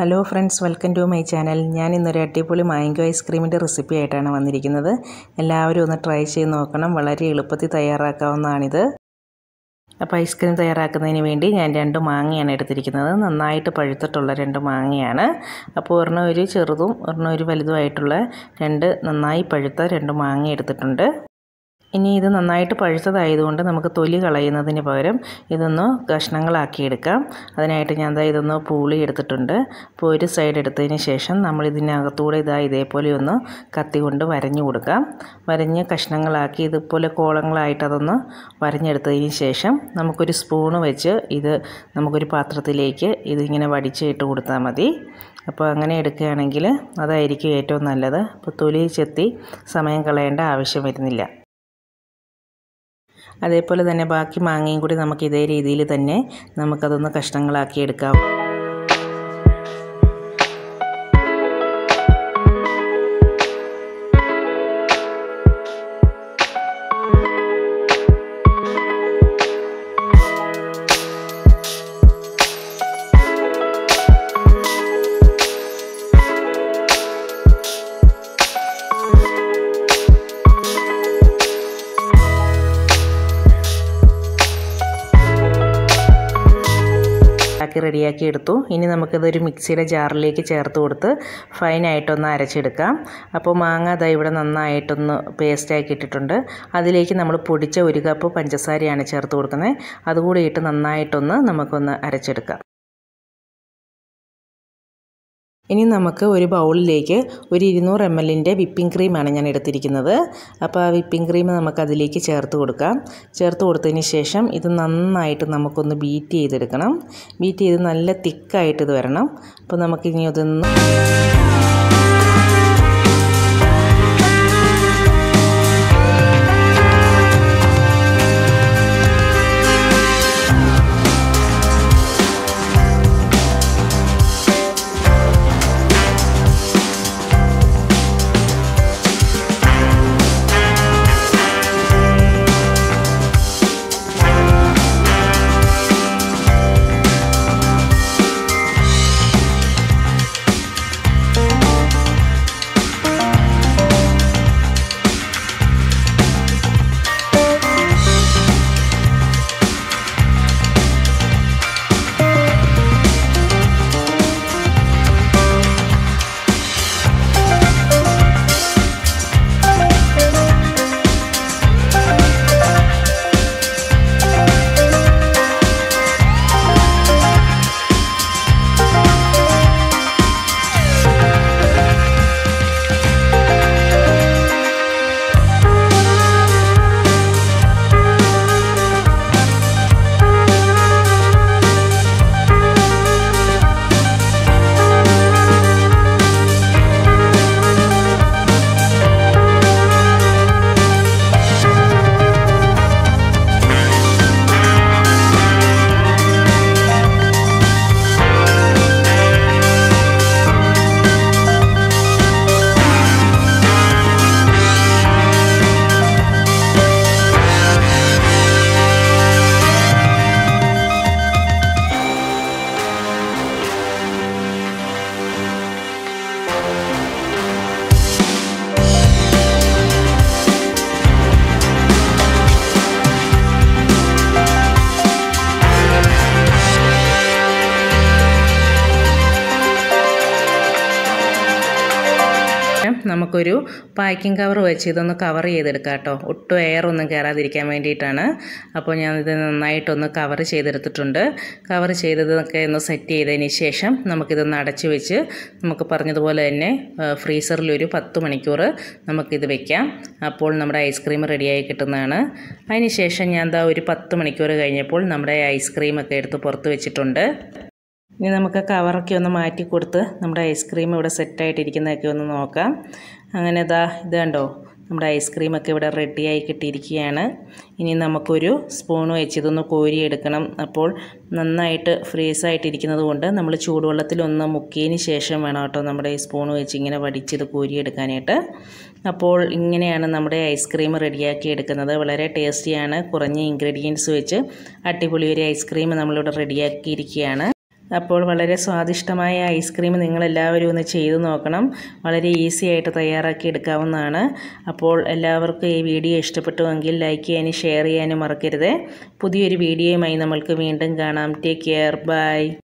hello friends welcome to my channel ഞാൻ ഇന്നൊരു അടിപൊളി മാംഗോ ഐസ്ക്രീമിൻ്റെ റെസിപ്പി ആയിട്ടാണ് വന്നിരിക്കുന്നത് എല്ലാവരും ഒന്ന് ട്രൈ ചെയ്ത് നോക്കണം വളരെ എളുപ്പത്തിൽ തയ്യാറാക്കാവുന്നതാണിത് അപ്പോൾ ഐസ്ക്രീം തയ്യാറാക്കുന്നതിന് വേണ്ടി ഞാൻ രണ്ട് മാങ്ങയാണ് എടുത്തിരിക്കുന്നത് നന്നായിട്ട് പഴുത്തിട്ടുള്ള രണ്ട് മാങ്ങയാണ് അപ്പോൾ ഒരെണ്ണം ഒരു ചെറുതും ഒരെണ്ണം ഒരു വലുതുമായിട്ടുള്ള രണ്ട് നന്നായി പഴുത്ത രണ്ട് മാങ്ങ എടുത്തിട്ടുണ്ട് ഇനി ഇത് നന്നായിട്ട് പഴുത്തതായതുകൊണ്ട് നമുക്ക് തൊലി കളയുന്നതിന് പകരം ഇതൊന്ന് കഷ്ണങ്ങളാക്കി എടുക്കാം അതിനായിട്ട് ഞാൻ ദാ ഇതൊന്ന് പൂളി എടുത്തിട്ടുണ്ട് അപ്പോൾ ഒരു സൈഡ് എടുത്തതിന് ശേഷം നമ്മൾ ഇതിനകത്തൂടെ ഇതാ ഇതേപോലെ ഒന്ന് കത്തി കൊണ്ട് വരഞ്ഞു കൊടുക്കാം വരഞ്ഞ് കഷ്ണങ്ങളാക്കി ഇതുപോലെ കോളങ്ങളായിട്ട് അതൊന്ന് വരഞ്ഞെടുത്തതിന് ശേഷം നമുക്കൊരു സ്പൂണ് വെച്ച് ഇത് നമുക്കൊരു പാത്രത്തിലേക്ക് ഇതിങ്ങനെ വടിച്ച് ഇട്ട് കൊടുത്താൽ മതി അപ്പോൾ അങ്ങനെ എടുക്കുകയാണെങ്കിൽ അതായിരിക്കും ഏറ്റവും നല്ലത് അപ്പോൾ തൊലി ചെത്തി സമയം കളയേണ്ട ആവശ്യം വരുന്നില്ല അതേപോലെ തന്നെ ബാക്കി മാങ്ങയും കൂടി നമുക്ക് ഇതേ രീതിയിൽ തന്നെ നമുക്കതൊന്ന് കഷ്ണങ്ങളാക്കി എടുക്കാം ആക്കി റെഡിയാക്കി എടുത്തു ഇനി നമുക്കിതൊരു മിക്സിയുടെ ജാറിലേക്ക് ചേർത്ത് കൊടുത്ത് ഫൈനായിട്ടൊന്ന് അരച്ചെടുക്കാം അപ്പോൾ മാങ്ങ ദാ ഇവിടെ നന്നായിട്ടൊന്ന് പേസ്റ്റാക്കി ഇട്ടിട്ടുണ്ട് അതിലേക്ക് നമ്മൾ പൊടിച്ച ഒരു കപ്പ് പഞ്ചസാരയാണ് ചേർത്ത് കൊടുക്കുന്നത് അതുകൂടി ഇട്ട് നന്നായിട്ടൊന്ന് നമുക്കൊന്ന് അരച്ചെടുക്കാം ഇനി നമുക്ക് ഒരു ബൗളിലേക്ക് ഒരു ഇരുന്നൂറ് എം എല്ലിൻ്റെ വിപ്പിംഗ് ക്രീമാണ് ഞാൻ എടുത്തിരിക്കുന്നത് അപ്പോൾ ആ വിപ്പിംഗ് ക്രീം നമുക്ക് അതിലേക്ക് ചേർത്ത് കൊടുക്കാം ചേർത്ത് കൊടുത്തതിന് ശേഷം ഇത് നന്നായിട്ട് നമുക്കൊന്ന് ബീറ്റ് ചെയ്തെടുക്കണം ബീറ്റ് ചെയ്ത് നല്ല തിക്കായിട്ട് ഇത് വരണം അപ്പോൾ നമുക്കിനി അതൊന്ന് നമുക്കൊരു പാക്കിംഗ് കവർ വെച്ച് ഇതൊന്ന് കവർ ചെയ്തെടുക്കാം കേട്ടോ ഒട്ടും എയർ ഒന്നും കയറാതിരിക്കാൻ വേണ്ടിയിട്ടാണ് അപ്പോൾ ഞാനിത് നന്നായിട്ടൊന്ന് കവർ ചെയ്തെടുത്തിട്ടുണ്ട് കവർ ചെയ്തതൊക്കെ ഒന്ന് സെറ്റ് ചെയ്തതിന് ശേഷം നമുക്കിതൊന്ന് അടച്ചു വെച്ച് നമുക്ക് പറഞ്ഞതുപോലെ തന്നെ ഫ്രീസറിൽ ഒരു പത്ത് മണിക്കൂർ നമുക്കിത് വെക്കാം അപ്പോൾ നമ്മുടെ ഐസ്ക്രീം റെഡിയായി കിട്ടുന്നതാണ് അതിന് ശേഷം ഞാൻ എന്താ ഒരു പത്ത് മണിക്കൂർ കഴിഞ്ഞപ്പോൾ നമ്മുടെ ഐസ്ക്രീമൊക്കെ എടുത്ത് പുറത്ത് വെച്ചിട്ടുണ്ട് ഇനി നമുക്ക് കവറൊക്കെ ഒന്ന് മാറ്റി കൊടുത്ത് നമ്മുടെ ഐസ്ക്രീം ഇവിടെ സെറ്റായിട്ടിരിക്കുന്നതൊക്കെ ഒന്ന് നോക്കാം അങ്ങനെ ഇതാ ഇത് കണ്ടോ നമ്മുടെ ഐസ്ക്രീമൊക്കെ ഇവിടെ റെഡിയായി കിട്ടിയിരിക്കുകയാണ് ഇനി നമുക്കൊരു സ്പൂൺ വെച്ച് ഇതൊന്ന് കോരിയെടുക്കണം അപ്പോൾ നന്നായിട്ട് ഫ്രീസായിട്ടിരിക്കുന്നത് കൊണ്ട് നമ്മൾ ചൂടുവെള്ളത്തിലൊന്ന് മുക്കിയതിന് ശേഷം വേണം കേട്ടോ നമ്മുടെ ഈ സ്പൂൺ വെച്ച് ഇങ്ങനെ വടിച്ചിത് കോരിയെടുക്കാനായിട്ട് അപ്പോൾ ഇങ്ങനെയാണ് നമ്മുടെ ഐസ്ക്രീം റെഡിയാക്കി എടുക്കുന്നത് വളരെ ടേസ്റ്റിയാണ് കുറഞ്ഞ ഇൻഗ്രീഡിയൻസ് വെച്ച് അടിപൊളി ഒരു ഐസ്ക്രീം നമ്മളിവിടെ റെഡിയാക്കിയിരിക്കുകയാണ് അപ്പോൾ വളരെ സ്വാദിഷ്ടമായ ഐസ്ക്രീം നിങ്ങളെല്ലാവരും ഒന്ന് ചെയ്തു നോക്കണം വളരെ ഈസി ആയിട്ട് തയ്യാറാക്കി എടുക്കാവുന്നതാണ് അപ്പോൾ എല്ലാവർക്കും ഈ വീഡിയോ ഇഷ്ടപ്പെട്ടുവെങ്കിൽ ലൈക്ക് ചെയ്യാനും ഷെയർ ചെയ്യാനും മറക്കരുത് പുതിയൊരു വീഡിയോയുമായി നമ്മൾക്ക് വീണ്ടും കാണാം ടേക്ക് കെയർ ബൈ